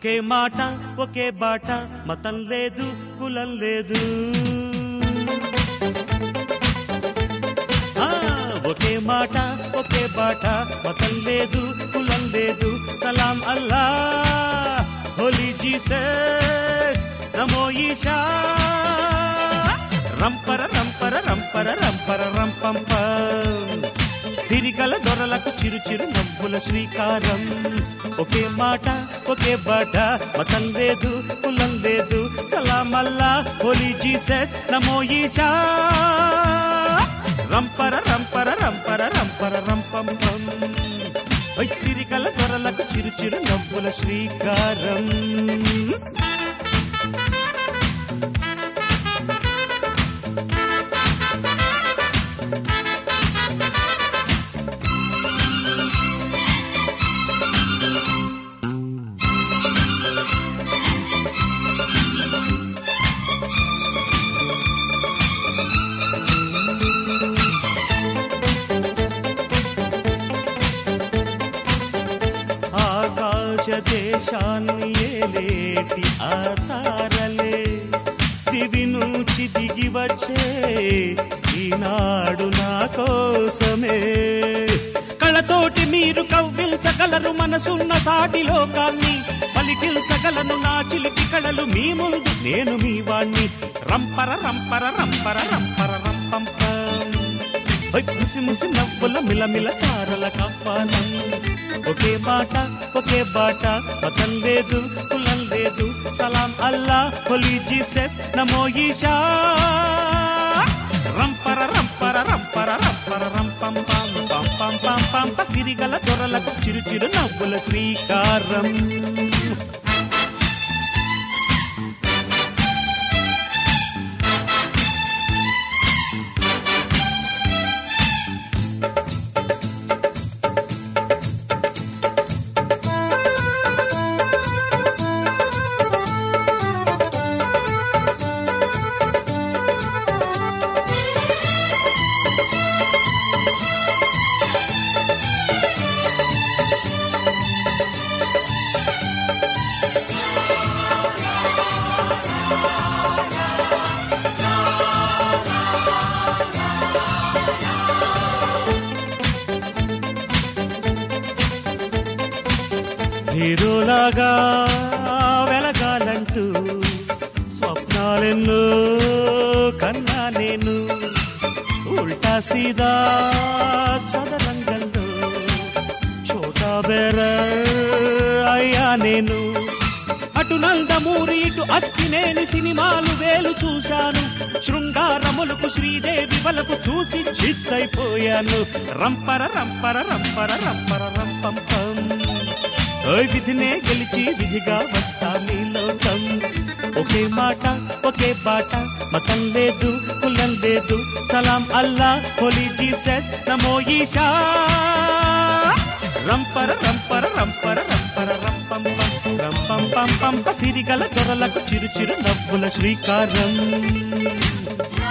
ఒకే మాట ఒకే బాట మతం లేదు కులం లేదు ఆ, ఒకే మాట ఒకే బాట మతం లేదు కులం లేదు సలాం అల్లా హోలీ జీసస్ నమో ఈశా రంపర రంపర రంపర రంపర రంపంప సిరిగల దొరలకు చిరు చిరు నవ్వుల శ్రీకారం ఒకే మాట ఒకే బాట మతం లేదు కులం లేదు సలామల్లా హోలీ జీసస్ నమో ఈశా రంపర రంపర రంపర రంపర రంపం సిరిగల దొరలకు చిరు చిరు నవ్వుల శ్రీకారం ఆకాశ దేశాన్ని ఏలేటి ఆ తారలే దివి నుంచి దిగి వచ్చే ఈనాడు నా కోసమే కళ్ళతోటి మీరు కవ్వించగలరు మనసున్న సాటి లోకాన్ని పలికిల్చగలను నా చిలిపి కళలు మీ ముందు నేను మీ వాణ్ణి రంపర రంపర రంపర రంపర రంపంపం ఓయ్ ముసి ముసి నవ్వుల మిలమిల తారల కప్పాలం ఒకే మాట ఒకే బాట మతం లేదు కులం లేదు సలాం అల్లా హోలీ జీసస్ నమో ఈశా రంపర రంపర రంపర రంపర రంపం పం పం పం పం పం ప సిరిగల దొరలకు చిరు చిరు నవ్వుల శ్రీకారం హీరోలాగా వెలగాలంటూ స్వప్నాలెన్నో కన్నా నేను ఉల్టా సీదా చదరంగంలో చోటా బేర అయ్యా నేను అటు నందమూరి ఇటు అక్కినేని సినిమాలు వేలు చూశాను శృంగారములకు శ్రీదేవి వలకు చూసి చిత్తైపోయాను రంపర రంపర రంపర రంపర రంపంపం ఓయ్ విధినే గెలిచి విధిగా వస్తా లోకం ఒకే మాట ఒకే బాట మతం లేదు కులం లేదు సలాం అల్లా హోలీ జీసస్ నమో ఈశా రంపర రంపర రంపర రంపర రంపం పం రంపం పం పం ప సిరిగల దొరలకు చిరు చిరు నవ్వుల శ్రీకారం